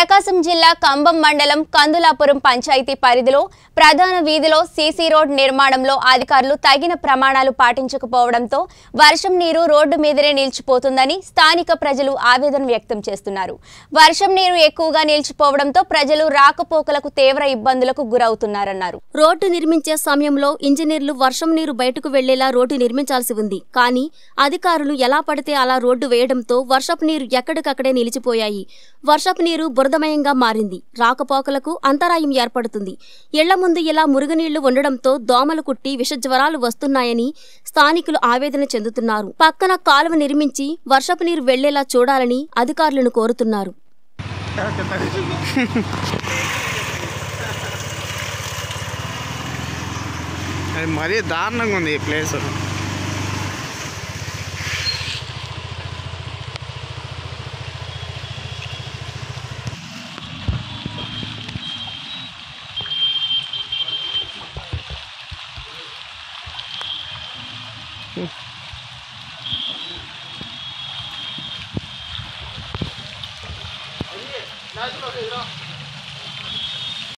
ప్రకాశం జిల్లా కంబం మండలం కందులాపురం పంచాయతీ పరిధిలో ప్రధాన వీధిలో సీసీ రోడ్ నిర్మాణంలో అధికారులు తగిన ప్రమాణాలు పాటించకపోవడంతో వర్షం నీరు రోడ్డు మీదనే నిలిచిపోతుందని స్థానిక ప్రజలు ఆవేదన వ్యక్తం చేస్తున్నారు వర్షం నీరు ఎక్కువగా నిలిచిపోవడంతో ప్రజలు రాకపోకలకు తీవ్ర ఇబ్బందులకు గురవుతున్నారన్నారు రోడ్డు నిర్మించే సమయంలో ఇంజనీర్లు వర్షం నీరు బయటకు వెళ్లేలా రోడ్డు నిర్మించాల్సి ఉంది కానీ అధికారులు ఎలా పడితే అలా రోడ్డు వేయడంతో వర్షపు నీరు ఎక్కడికక్కడే నిలిచిపోయాయి వర్షపు నీరు బురదమయంగా మారింది రాకపోకలకు అంతరాయం ఏర్పడుతుంది ఇళ్ల ముందు ఇలా మురుగునీళ్లు ఉండడంతో దోమలు కుట్టి విషజ్వరాలు వస్తున్నాయని స్థానికులు ఆవేదన చెందుతున్నారు పక్కన కాలువ నిర్మించి వర్షపు నీరు వెళ్లేలా చూడాలని అధికారులను కోరుతున్నారు అది మరీ దారుణంగా ఉంది ఈ ప్లేస్ National,